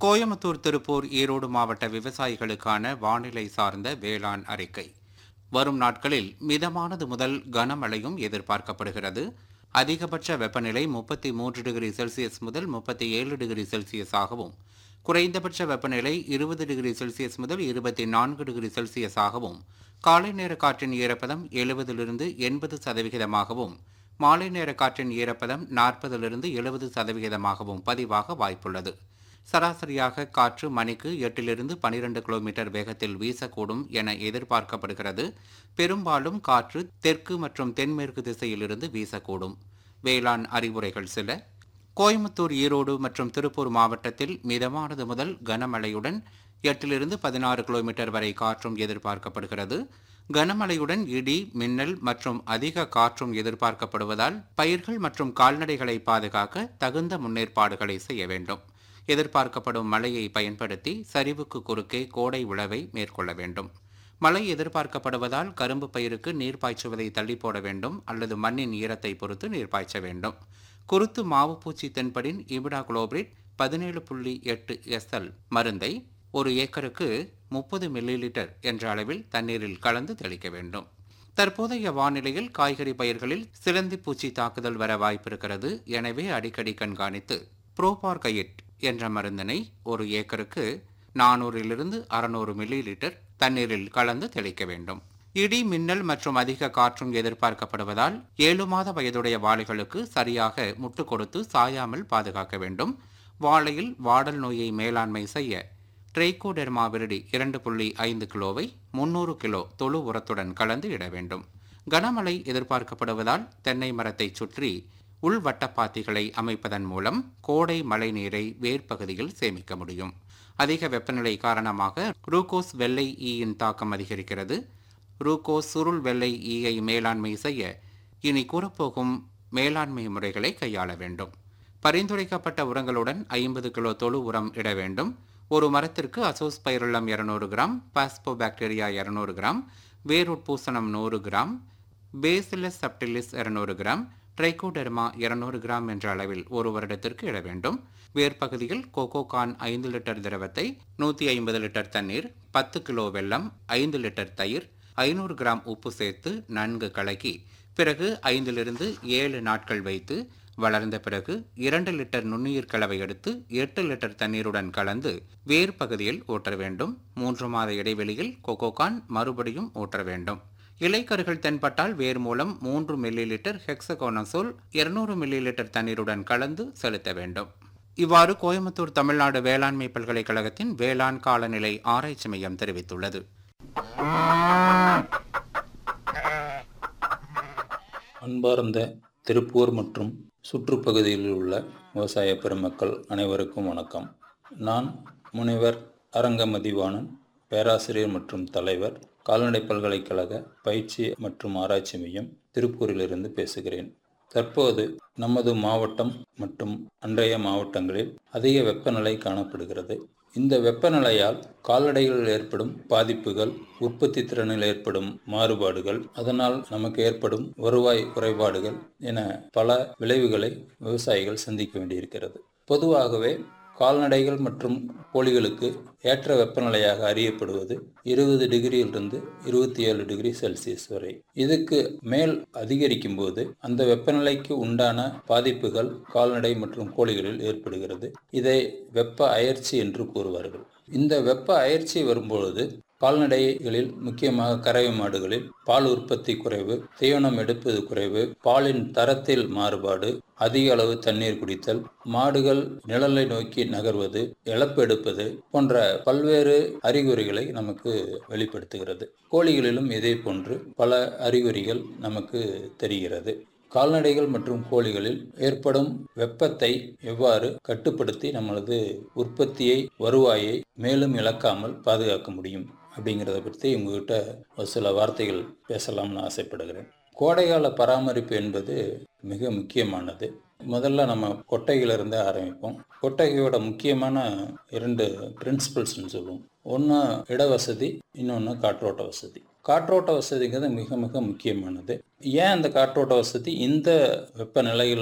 கோயம்புத்தூர் திருப்பூர் ஈரோடு மாவட்ட விவசாயிகளுக்கான வானிலை சார்ந்த வேளாண் அறிக்கை வரும் நாட்களில் மிதமானது முதல் கனமழையும் எதிர்பார்க்கப்படுகிறது அதிகபட்ச வெப்பநிலை முப்பத்தி மூன்று டிகிரி செல்சியஸ் முதல் முப்பத்தி ஏழு டிகிரி செல்சியஸாகவும் குறைந்தபட்ச வெப்பநிலை இருபது டிகிரி செல்சியஸ் முதல் இருபத்தி நான்கு டிகிரி செல்சியஸாகவும் காலை நேர காற்றின் ஈரப்பதம் எழுபதிலிருந்து எண்பது சதவிகிதமாகவும் மாலை நேர காற்றின் ஈரப்பதம் நாற்பதிலிருந்து எழுபது சதவிகிதமாகவும் பதிவாக வாய்ப்புள்ளது சராசரியாக காற்று மணிக்கு எட்டிலிருந்து பனிரெண்டு கிலோமீட்டர் வேகத்தில் வீசக்கூடும் என எதிர்பார்க்கப்படுகிறது பெரும்பாலும் காற்று தெற்கு மற்றும் தென்மேற்கு திசையிலிருந்து வீசக்கூடும் வேளாண் அறிவுரைகள் சில கோயம்புத்தூர் ஈரோடு மற்றும் திருப்பூர் மாவட்டத்தில் மிதமானது முதல் கனமழையுடன் எட்டிலிருந்து பதினாறு கிலோமீட்டர் வரை காற்றும் எதிர்பார்க்கப்படுகிறது கனமழையுடன் இடி மின்னல் மற்றும் அதிக காற்றும் எதிர்பார்க்கப்படுவதால் பயிர்கள் மற்றும் கால்நடைகளை பாதுகாக்க தகுந்த முன்னேற்பாடுகளை செய்ய வேண்டும் எதிர்பார்க்கப்படும் மழையை பயன்படுத்தி சரிவுக்கு குறுக்கே கோடை உழவை மேற்கொள்ள வேண்டும் மழை எதிர்பார்க்கப்படுவதால் கரும்பு பயிருக்கு நீர் பாய்ச்சுவதை தள்ளி போட வேண்டும் அல்லது மண்ணின் ஈரத்தை பொறுத்து நீர் பாய்ச்ச வேண்டும் குருத்து மாவு பூச்சி தென்படின் இபிடா குளோபிரிட் பதினேழு புள்ளி எட்டு எஸ்எல் மருந்தை ஒரு ஏக்கருக்கு முப்பது மில்லி லிட்டர் என்ற அளவில் தண்ணீரில் கலந்து தெளிக்க வேண்டும் தற்போதைய வானிலையில் காய்கறி பயிர்களில் சிலந்தி பூச்சி தாக்குதல் வர வாய்ப்பிருக்கிறது எனவே அடிக்கடி கண்காணித்து புரோபார்கையிட் என்ற மருந்தினை ஒரு ஏக்கருக்கு நானூறிலிருந்து அறுநூறு மில்லி லிட்டர் தண்ணீரில் கலந்து தெளிக்க வேண்டும் இடி மின்னல் மற்றும் அதிக காற்றும் எதிர்பார்க்கப்படுவதால் ஏழு மாத வயதுடைய வாழைகளுக்கு சரியாக முட்டு கொடுத்து சாயாமல் பாதுகாக்க வேண்டும் வாழையில் வாடல் நோயை மேலாண்மை செய்ய ட்ரைகோடெர்மா விரிடி இரண்டு புள்ளி ஐந்து கிலோவை முன்னூறு கிலோ தொழு உரத்துடன் கலந்து இட வேண்டும் கனமழை எதிர்பார்க்கப்படுவதால் தென்னை மரத்தை சுற்றி உள்வட்டப்பாத்திகளை அமைப்பதன் மூலம் கோடை மழை நீரை வேர்ப்பகுதியில் சேமிக்க முடியும் அதிக வெப்பநிலை காரணமாக ரூகோஸ் வெள்ளை ஈயின் தாக்கம் அதிகரிக்கிறது ரூகோஸ் சுருள் வெள்ளை ஈயை மேலாண்மை செய்ய இனி கூறப்போகும் மேலாண்மை முறைகளை கையாள வேண்டும் பரிந்துரைக்கப்பட்ட உரங்களுடன் ஐம்பது கிலோ தொழு உரம் இட வேண்டும் ஒரு மரத்திற்கு அசோஸ்பைருளம் இருநூறு கிராம் பாஸ்போ பாக்டீரியா இருநூறு கிராம் வேருட்பூசணம் நூறு கிராம் பேசிலஸ் சப்டிலிஸ் இருநூறு கிராம் ட்ரைகோடெர்மா இருநூறு கிராம் என்ற அளவில் ஒரு வருடத்திற்கு இட வேண்டும் வேர்ப்பகுதியில் கோகோகான் ஐந்து லிட்டர் திரவத்தை நூற்றி ஐம்பது லிட்டர் தண்ணீர் பத்து கிலோ வெல்லம் ஐந்து லிட்டர் தயிர் ஐநூறு கிராம் உப்பு சேர்த்து நன்கு கலக்கி பிறகு ஐந்திலிருந்து ஏழு நாட்கள் வைத்து வளர்ந்த பிறகு இரண்டு லிட்டர் நுண்ணுயிர் கலவை எடுத்து எட்டு லிட்டர் தண்ணீருடன் கலந்து வேர் பகுதியில் ஊற்ற வேண்டும் மூன்று மாத இடைவெளியில் கொக்கோகான் மறுபடியும் ஊற்ற வேண்டும் இலைக்கருகள் தென்பட்டால் வேர் மூலம் மூன்று மில்லி லிட்டர் ஹெக்ஸகோனசோல் இருநூறு மில்லி லிட்டர் தண்ணீருடன் கலந்து செலுத்த வேண்டும் இவ்வாறு கோயம்புத்தூர் தமிழ்நாடு வேளாண்மை பல்கலைக்கழகத்தின் வேளாண் காலநிலை ஆராய்ச்சி மையம் தெரிவித்துள்ளது அன்பார்ந்த திருப்பூர் மற்றும் சுற்றுப்பகுதியில் உள்ள விவசாய பெருமக்கள் அனைவருக்கும் வணக்கம் நான் முனைவர் அரங்கமதிவாணன் பேராசிரியர் மற்றும் தலைவர் கால்நடை பல்கலைக்கழக பயிற்சி மற்றும் ஆராய்ச்சி மையம் திருப்பூரிலிருந்து பேசுகிறேன் தற்போது நமது மாவட்டம் மற்றும் அன்றைய மாவட்டங்களில் அதிக வெப்பநிலை காணப்படுகிறது இந்த வெப்பநிலையால் கால்நடைகளில் ஏற்படும் பாதிப்புகள் உற்பத்தி திறனில் ஏற்படும் மாறுபாடுகள் அதனால் நமக்கு ஏற்படும் வருவாய் குறைபாடுகள் என பல விளைவுகளை விவசாயிகள் சந்திக்க வேண்டியிருக்கிறது பொதுவாகவே கால்நடைகள் மற்றும் கோழிகளுக்கு ஏற்ற வெப்பநிலையாக அறியப்படுவது இருபது டிகிரியிலிருந்து இருபத்தி ஏழு டிகிரி செல்சியஸ் வரை இதுக்கு மேல் அதிகரிக்கும் போது அந்த வெப்பநிலைக்கு உண்டான பாதிப்புகள் கால்நடை மற்றும் கோழிகளில் ஏற்படுகிறது இதை வெப்ப அயற்சி என்று கூறுவார்கள் இந்த வெப்ப அயற்சி வரும்பொழுது கால்நடைகளில் முக்கியமாக கறவை மாடுகளில் பால் உற்பத்தி குறைவு தீவனம் எடுப்பது குறைவு பாலின் தரத்தில் மாறுபாடு அதிக அளவு தண்ணீர் குடித்தல் மாடுகள் நிழலை நோக்கி நகர்வது இழப்பு எடுப்பது போன்ற பல்வேறு அறிகுறிகளை நமக்கு வெளிப்படுத்துகிறது கோழிகளிலும் இதே போன்று பல அறிகுறிகள் நமக்கு தெரிகிறது கால்நடைகள் மற்றும் கோழிகளில் ஏற்படும் வெப்பத்தை எவ்வாறு கட்டுப்படுத்தி நம்மளது உற்பத்தியை வருவாயை மேலும் இழக்காமல் பாதுகாக்க முடியும் அப்படிங்கிறத பற்றி உங்ககிட்ட ஒரு சில வார்த்தைகள் பேசலாம்னு ஆசைப்படுகிறேன் கோடைகால பராமரிப்பு என்பது மிக முக்கியமானது முதல்ல நம்ம கொட்டையிலிருந்து ஆரம்பிப்போம் கொட்டகையோட முக்கியமான இரண்டு பிரின்சிபல்ஸ்னு சொல்லுவோம் ஒன்று இட வசதி இன்னொன்று காற்றோட்ட வசதி காற்றோட்ட வசதிங்கிறது மிக மிக முக்கியமானது ஏன் அந்த காற்றோட்ட வசதி இந்த வெப்பநிலையில்